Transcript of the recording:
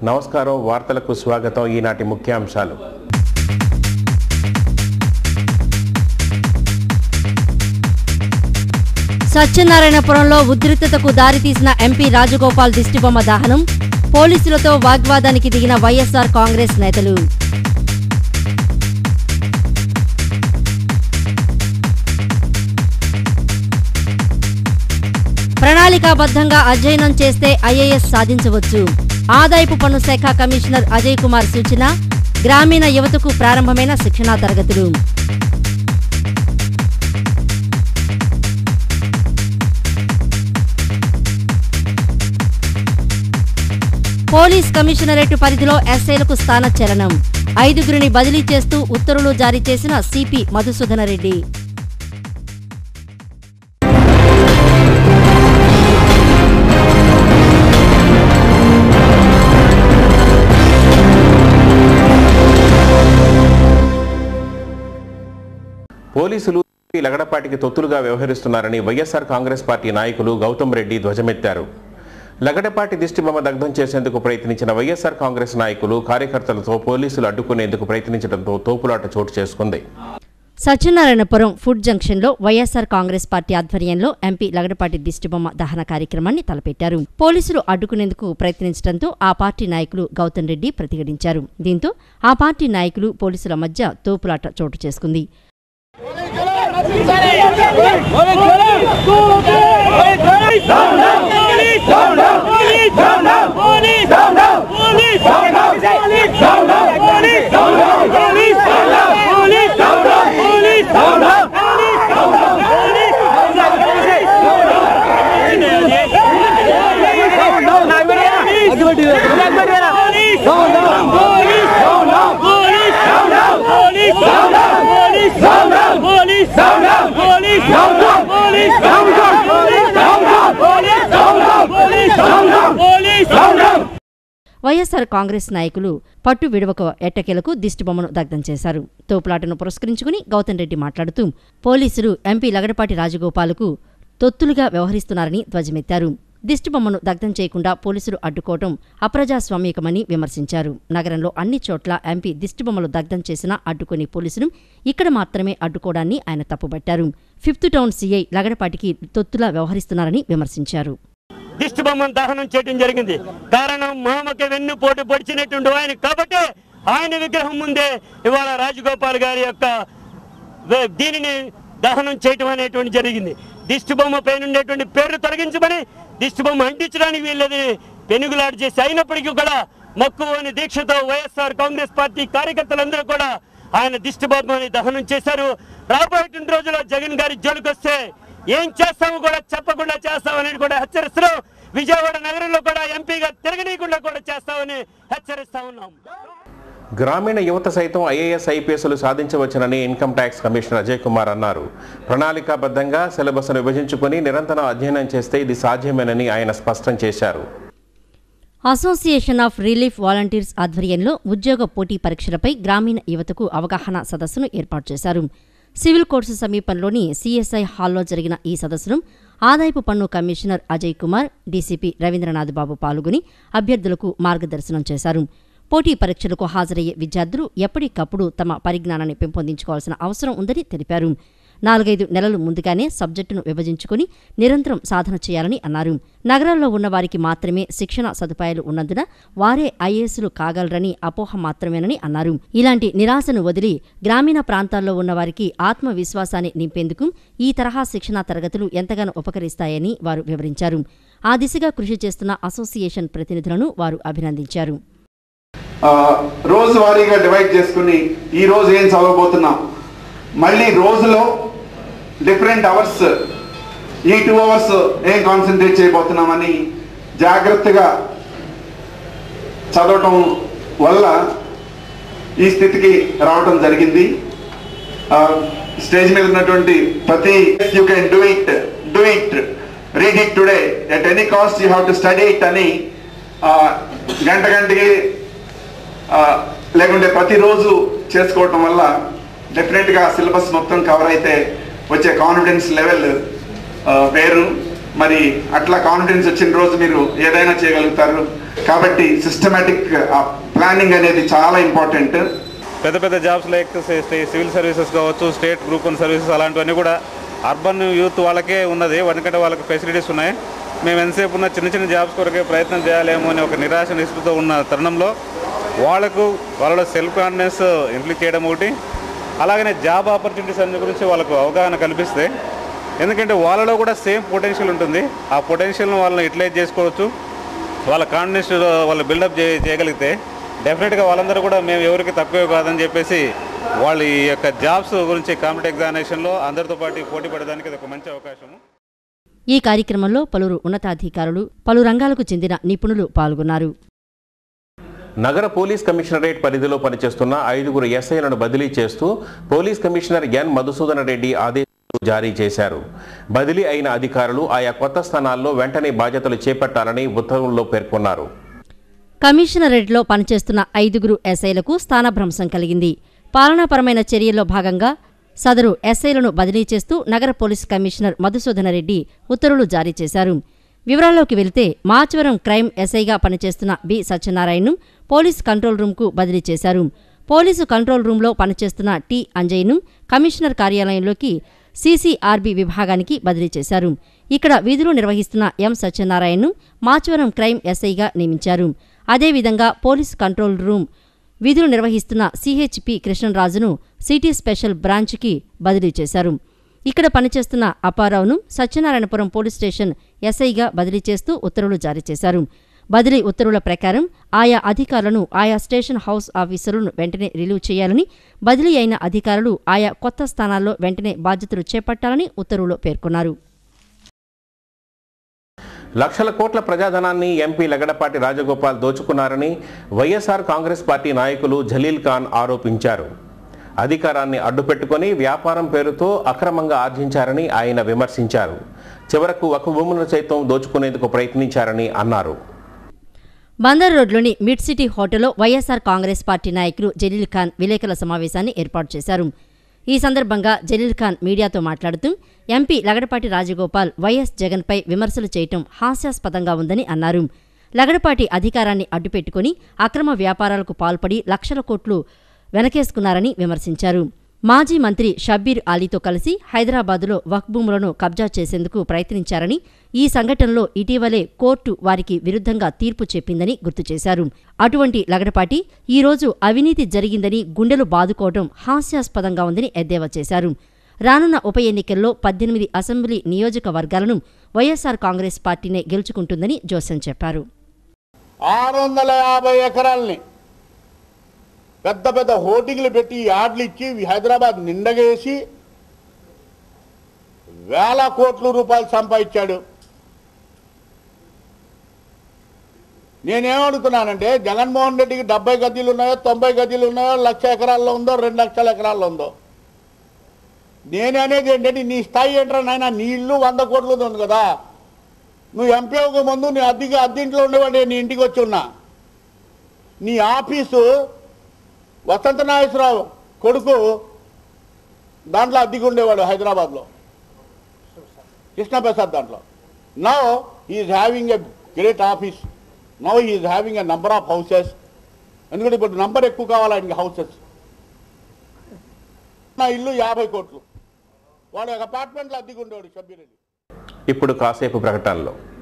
నమస్కారం వార్తలకు స్వాగతం ఈనాటి ముఖ్యాంశాలు సత్యనారాయణపురంలో ఉద్రిక్తతకు దారితీసిన ఎంపీ రాజగోపాల్ దిష్టిబొమ్మ దహనం పోలీసులతో వాగ్వాదానికి దిగిన వైఎస్సార్ కాంగ్రెస్ నేతలు ప్రణాళికాబద్ధంగా అధ్యయనం చేస్తే ఐఏఎస్ సాధించవచ్చు ఆదాయపు పన్ను శాఖ కమిషనర్ అజయ్ కుమార్ సూచన గ్రామీణ యువతకు ప్రారంభమైన శిక్షణా తరగతులు పోలీస్ కమిషనరేట్ పరిధిలో ఎస్ఐలకు స్థానచలనం ఐదుగురిని బదిలీ చేస్తూ ఉత్తర్వులు జారీ చేసిన సిపి మధుసూదన రెడ్డి పోలీసులు లగడపాటికి తొత్తులుగా వ్యవహరిస్తున్నారని వైఎస్ఆర్ కాంగ్రెస్ పార్టీ నాయకులు గౌతమ్ రెడ్డి ధ్వజమెత్తారు లగడపాటి దిష్టిబొమ్మ దగ్ధం చేసేందుకు ప్రయత్నించిన వైఎస్ఆర్ కాంగ్రెస్ నాయకులు కార్యకర్తలతో పోలీసులు అడ్డుకునేందుకు ప్రయత్నించడంతో తోపులాట చోటు చేసుకుంది సత్యనారాయణపురం ఫుడ్ జంక్షన్లో వైఎస్సార్ కాంగ్రెస్ పార్టీ ఆధ్వర్యంలో ఎంపీ లగడపాటి దిష్టిబొమ్మ దహన కార్యక్రమాన్ని తలపెట్టారు పోలీసులు అడ్డుకునేందుకు ప్రయత్నించడంతో ఆ పార్టీ నాయకులు గౌతమ్ రెడ్డి ప్రతిఘటించారు దీంతో ఆ పార్టీ నాయకులు పోలీసుల మధ్య తోపులాట చోటు చేసుకుంది వైఎస్సార్ కాంగ్రెస్ నాయకులు పట్టు విడవక ఎట్టకేలకు దిష్టిబొమ్మను దగ్ధం చేశారు తోపులాటను పురస్కరించుకుని గౌతమ్ రెడ్డి మాట్లాడుతూ పోలీసులు ఎంపీ లగడపాటి రాజగోపాలకు తొత్తులుగా వ్యవహరిస్తున్నారని ధ్వజమెత్తారు దిష్టిబొమ్మను దగ్ధం చేయకుండా పోలీసులు అడ్డుకోవటం అప్రజాస్వామికమని విమర్శించారు నగరంలో అన్ని చోట్ల ఎంపీ దిష్టిబొమ్మలు దగ్ధం చేసినా అడ్డుకుని పోలీసులు ఇక్కడ మాత్రమే అడ్డుకోవడాన్ని ఆయన తప్పుబట్టారు ఫిఫ్త్ టౌన్ సీఐ లగడపాటికి తొత్తులా వ్యవహరిస్తున్నారని విమర్శించారు దిష్టి బొమ్మను దహనం చేయడం జరిగింది కారణం మామకి వెన్ను పోటు పొడిచినటువంటి ఆయన కాబట్టి ఆయన విగ్రహం ముందే ఇవాళ రాజగోపాల్ గారి యొక్క వే- దీనిని దహనం చేయటం అనేటువంటి జరిగింది దిష్టి బొమ్మ పైన ఉండేటువంటి పేర్లు తొలగించమని దిష్టి బొమ్మ అంటించడానికి వీళ్ళది పెనుగులాట చేసి అయినప్పటికీ కూడా మక్కువని దీక్షతో వైఎస్ఆర్ కాంగ్రెస్ పార్టీ కార్యకర్తలందరూ కూడా ఆయన దిష్టి బొమ్మని దహనం చేశారు రాబోయేటువంటి రోజుల్లో జగన్ గారి జోలికొస్తే ఏం చేస్తామో కూడా చెప్పకుండా చేస్తామని కూడా హెచ్చరిస్తున్నాం విజయవాడ నగరంలో కూడా ఎంపీగా తిరగనీయకుండా కూడా చేస్తామని హెచ్చరిస్తా ఉన్నాం గ్రామీణ యువత సైతం ఐఏఎస్ ఐపీఎస్లు సాధించవచ్చునని income tax commissioner Ajay Kumar అన్నారు ప్రణాళికాబద్ధంగా సిలబస్ను విభజించుకుని నిరంతరం అధ్యయనం చేస్తే ఇది సాధ్యమేనని ఆయన స్పష్టం చేశారు అసోసియేషన్ ఆఫ్ రిలీఫ్ వాలంటీర్స్ ఆధ్వర్యంలో ఉద్యోగ పోటీ పరీక్షలపై గ్రామీణ యువతకు అవగాహన సదస్సును ఏర్పాటు చేశారు సివిల్ కోర్సు సమీపంలోని సిఎస్ఐ హాల్లో జరిగిన ఈ సదస్సును ఆదాయపు పన్ను కమిషనర్ అజయ్ కుమార్ డీసీపీ రవీంద్రనాథ్ బాబు పాల్గొని అభ్యర్థులకు మార్గదర్శనం చేశారు పోటీ పరీక్షలకు హాజరయ్యే విద్యార్థులు ఎప్పటికప్పుడు తమ పరిజ్ఞానాన్ని పెంపొందించుకోవాల్సిన అవసరం ఉందని తెలిపారు నాలుగైదు నెలలు ముందుగానే సబ్జెక్టును విభజించుకుని నిరంతరం సాధన చేయాలని అన్నారు నగరాల్లో ఉన్న వారికి మాత్రమే శిక్షణ సదుపాయాలు ఉన్నందున వారే ఐఏఎస్లు కాగలరని అపోహ మాత్రమేనని అన్నారు ఇలాంటి నిరాశను వదిలి గ్రామీణ ప్రాంతాల్లో ఉన్న వారికి ఆత్మవిశ్వాసాన్ని నింపేందుకు ఈ తరహా శిక్షణా తరగతులు ఎంతగానో ఉపకరిస్తాయని వారు వివరించారు ఆ దిశగా కృషి చేస్తున్న అసోసియేషన్ ప్రతినిధులను వారు అభినందించారు ఆ, రోజువారీగా డివైడ్ చేసుకుని ఈ రోజు ఏం చదవబోతున్నాం మళ్ళీ రోజులో డిఫరెంట్ అవర్స్ ఈ టూ అవర్స్ ఏం కాన్సన్ట్రేట్ చేయబోతున్నామని జాగ్రత్తగా చదవటం వల్ల ఈ స్థితికి రావటం జరిగింది ఆ, స్టేజ్ మీద ఉన్నటువంటి ప్రతి you can do it do it read it today at any cost you have to study it అని ఆ, గంట గంటకి ఆ, లేకుంటే ప్రతిరోజు చేసుకోవటం వల్ల డెఫినెట్గా సిలబస్ మొత్తం కవర్ అయితే వచ్చే కాన్ఫిడెన్స్ లెవెల్ వేరు మరి అట్లా కాన్ఫిడెన్స్ వచ్చిన రోజు మీరు ఏదైనా చేయగలుగుతారు కాబట్టి సిస్టమేటిక్ ప్లానింగ్ అనేది చాలా ఇంపార్టెంట్ పెద్ద పెద్ద జాబ్స్ లైక్ సివిల్ సర్వీసెస్ కావచ్చు స్టేట్ గ్రూప్ వన్ సర్వీసెస్ అలాంటివన్నీ కూడా అర్బన్ యూత్ వాళ్ళకే ఉన్నది ఎందుకంటే వాళ్ళకి ఫెసిలిటీస్ ఉన్నాయి మేము ఎంతసేపు ఉన్న చిన్న చిన్న జాబ్స్ కొరకే ప్రయత్నం చేయాలేమో అని ఒక నిరాశ నిస్పృతో ఉన్న తరుణంలో వాళ్ళకు వాళ్ళలో సెల్ఫ్ కాన్ఫిడెన్స్ ఇంప్లీట్ చేయడం ఒకటి అలాగనే జాబ్ ఆపర్చునిటీస్ అన్ని గురించి వాళ్ళకు అవగాహన కల్పిస్తే ఎందుకంటే వాళ్ళలో కూడా సేమ్ పొటెన్షియల్ ఉంటుంది ఆ పొటెన్షియల్ను వాళ్ళని యూటిలైజ్ చేసుకోవచ్చు వాళ్ళ కాన్ఫిడెన్స్ వాళ్ళు బిల్డప్ చే చేయగలిగితే డెఫినెట్గా వాళ్ళందరూ కూడా మేము ఎవరికి తక్కువే కాదని చెప్పేసి వాళ్ళు ఈ యొక్క జాబ్స్ గురించి కాంపిటేటివ్ ఎగ్జామినేషన్లో అందరితో పాటు పోటీ పడడానికి ఇది ఒక మంచి అవకాశము ఈ కార్యక్రమంలో పలువురు ఉన్నతాధికారులు పలు రంగాలకు చెందిన నిపుణులు పాల్గొన్నారు నగర పోలీస్ కమిషనరేట్ పరిధిలో పనిచేస్తున్న ఐదుగురు ఎస్ఐలను బదిలీ చేస్తూ police commissioner N Madhusudana Reddy ఆదేశాలు జారీ చేశారు బదిలీ అయిన అధికారులు ఆయా కొత్త స్థానాల్లో వెంటనే బాధ్యతలు చేపట్టాలని ఉత్తర్వుల్లో పేర్కొన్నారు కమిషనరేట్లో పనిచేస్తున్న ఐదుగురు ఎస్ఐలకు స్థానభ్రంశం కలిగింది పాలనాపరమైన చర్యల్లో భాగంగా సదరు ఎస్ఐలను బదిలీ చేస్తూ నగర పోలీస్ కమిషనర్ మధుసూదన రెడ్డి ఉత్తర్వులు జారీ చేశారు వివరాల్లోకి వెళితే మాచవరం క్రైమ్ ఎస్ఐగా పనిచేస్తున్న బి సత్యనారాయణను పోలీస్ కంట్రోల్ రూమ్కు బదిలీ చేశారు పోలీసు కంట్రోల్ రూంలో పనిచేస్తున్న టి అంజయ్ను కమిషనర్ కార్యాలయంలోకి సీసీఆర్బీ విభాగానికి బదిలీ చేశారు ఇక్కడ విధులు నిర్వహిస్తున్న ఎం సత్యనారాయణను మాచవరం క్రైమ్ ఎస్ఐగా నియమించారు అదేవిధంగా పోలీస్ కంట్రోల్ రూమ్ విధులు నిర్వహిస్తున్న సిహెచ్పి కృష్ణరాజును సిటీ స్పెషల్ బ్రాంచ్కి బదిలీ చేశారు ఇక్కడ పనిచేస్తున్న అప్పారావును సత్యనారాయణపురం పోలీస్ స్టేషన్ ఎస్ఐగా బదిలీ చేస్తూ ఉత్తర్వులు జారీ చేశారు బదిలీ ఉత్తర్వుల ప్రకారం ఆయా అధికారులను ఆయా స్టేషన్ హౌస్ ఆఫీసర్లను వెంటనే రిలీవ్ చేయాలని బదిలీ అయిన అధికారులు ఆయా కొత్త స్థానాల్లో వెంటనే బాధ్యతలు చేపట్టాలని ఉత్తర్వులో పేర్కొన్నారు లక్షల కోట్ల ప్రజాధనాన్ని ఎంపీ లగడపాటి రాజగోపాల్ దోచుకున్నారని వైఎస్ఆర్ కాంగ్రెస్ పార్టీ నాయకులు జలీల్ ఖాన్ ఆరోపించారు అధికారాన్ని అడ్డుపెట్టుకొని వ్యాపారం పేరుతో అక్రమంగా ఆర్జించారని ఆయన విమర్శించారు చివరకు ఒక భూములను సైతం దోచుకునేందుకు ప్రయత్నించారని అన్నారు బందర్ రోడ్లోని మిడ్ సిటీ హోటల్లో వైఎస్ఆర్ కాంగ్రెస్ పార్టీ నాయకులు జలీల్ ఖాన్ విలేకరుల సమావేశాన్ని ఏర్పాటు చేశారు ఈ సందర్భంగా జలీల్ ఖాన్ మీడియాతో మాట్లాడుతూ ఎంపీ లగడపాటి రాజగోపాల్ వైఎస్ జగన్పై విమర్శలు చేయటం హాస్యాస్పదంగా ఉందని అన్నారు లగడపాటి అధికారాన్ని అడ్డుపెట్టుకుని అక్రమ వ్యాపారాలకు పాల్పడి లక్షల కోట్లు వెనకేసుకున్నారని విమర్శించారు మాజీ మంత్రి షబ్బీర్ అలీతో కలిసి హైదరాబాదులో వక్ఫ్ భూములను కబ్జా చేసేందుకు ప్రయత్నించారని ఈ సంఘటనలో ఇటీవలే కోర్టు వారికి విరుద్ధంగా తీర్పు చెప్పిందని గుర్తు చేశారు అటువంటి లగడపాటి ఈరోజు అవినీతి జరిగిందని గుండెలు బాదుకోవడం హాస్యాస్పదంగా ఉందని ఎద్దేవా చేశారు రానున్న ఉప ఎన్నికల్లో పద్దెనిమిది అసెంబ్లీ నియోజకవర్గాలను వైఎస్సార్ కాంగ్రెస్ పార్టీనే గెలుచుకుంటుందని జోసెన్ చెప్పారు ఆరు వందల యాభై ఎకరాలని పెద్ద పెద్ద హోర్డింగ్లు పెట్టి యార్డ్లు ఇచ్చి హైదరాబాద్ నిండగేసి వేల కోట్ల రూపాయలు సంపాదించాడు నేనేమడుగుతున్నానంటే జగన్మోహన్ రెడ్డికి డెబ్బై గదిలు ఉన్నాయో తొంభై గదిలు ఉన్నాయో లక్ష ఎకరాల్లో ఉందో రెండు లక్షల ఎకరాల్లో ఉందో నేను అనేది ఏంటంటే నీ స్థాయి ఏంట్రా నాయన నీ ఇల్లు వంద కోట్లు ఉంది కదా నువ్వు ఎంపీ అవ్వక ముందు నీ అద్దెకి అద్దెంట్లో ఉండేవాడే నీ ఇంటికి వచ్చి ఉన్నా నీ ఆఫీసు వసంత నాగేశ్వరరావు కొడుకు దాంట్లో అద్దెకి ఉండేవాడు హైదరాబాద్లో కృష్ణప్రసాద్ దాంట్లో now is having a great office now is having a number of houses ఎందుకంటే ఇప్పుడు నంబర్ ఎక్కువ కావాలి ఆయనకి హౌసెస్ నా ఇల్లు యాభై కోట్లు వాడు ఒక అపార్ట్మెంట్లో అద్దెకి ఉండేవాడు షబ్బీరెడ్డి ఇప్పుడు కాసేపు ప్రకటనలో